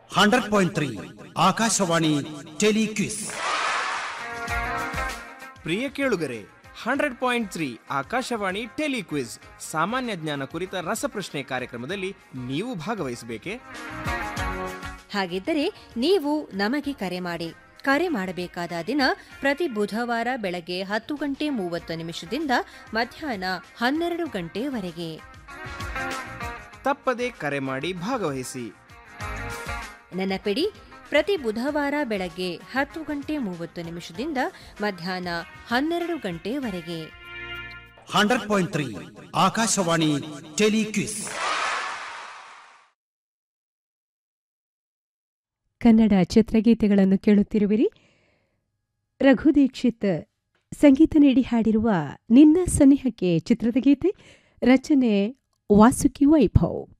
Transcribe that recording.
hundred point three Akashvani telequiz ಪ್ರಿಯ ಕೇಳುಗರೆ hundred point three Akashvani telequiz ಸಾಮಾನ್ಯ ಜ್ಞಾನ ಕುರಿತ ರಸಪ್ರಶ್ನೆ ಕಾರ್ಯಕ್ರಮದಲ್ಲಿ ನೀವು ಭಾಗವಹಿಸಬೇಕೆ ಹಾಗಿದ್ದರೆ ನೀವು ನಮಗೆ ಕರೆ ಮಾಡಿ ಕರೆ ಮಾಡಬೇಕಾದ ದಿನ ಪ್ರತಿ ಬುಧವಾರ ಬೆಳಗ್ಗೆ ಹತ್ತು ಗಂಟೆ ಮೂವತ್ತು ನಿಮಿಷದಿಂದ ಮಧ್ಯಾಹ್ನ ಹನ್ನೆರಡು ಗಂಟೆವರೆಗೆ ತಪ್ಪದೆ ಕರೆ ಮಾಡಿ ಭಾಗವಹಿಸಿ ನೆನಪಿಡಿ ಪ್ರತಿ ಬುಧವಾರ ಬೆಳಗ್ಗೆ ಹತ್ತು ಗಂಟೆ ಮೂವತ್ತು ನಿಮಿಷದಿಂದ ಮಧ್ಯಾಹ್ನ ಹನ್ನೆರಡು ಗಂಟೆವರೆಗೆ hundred point three Akashvani telequiz Kannada ಚಿತ್ರಗೀತೆಗಳನ್ನು ಕೇಳುತ್ತಿರುವಿರಿ ರಘು ದೀಕ್ಷಿತ್ ಸಂಗೀತ ನೀಡಿ ಹಾಡಿರುವ ನಿನ್ನ ಸನಿಹಕ್ಕೆ ಚಿತ್ರದ ಗೀತೆ ರಚನೆ ವಾಸುಕಿ ವೈಭವ್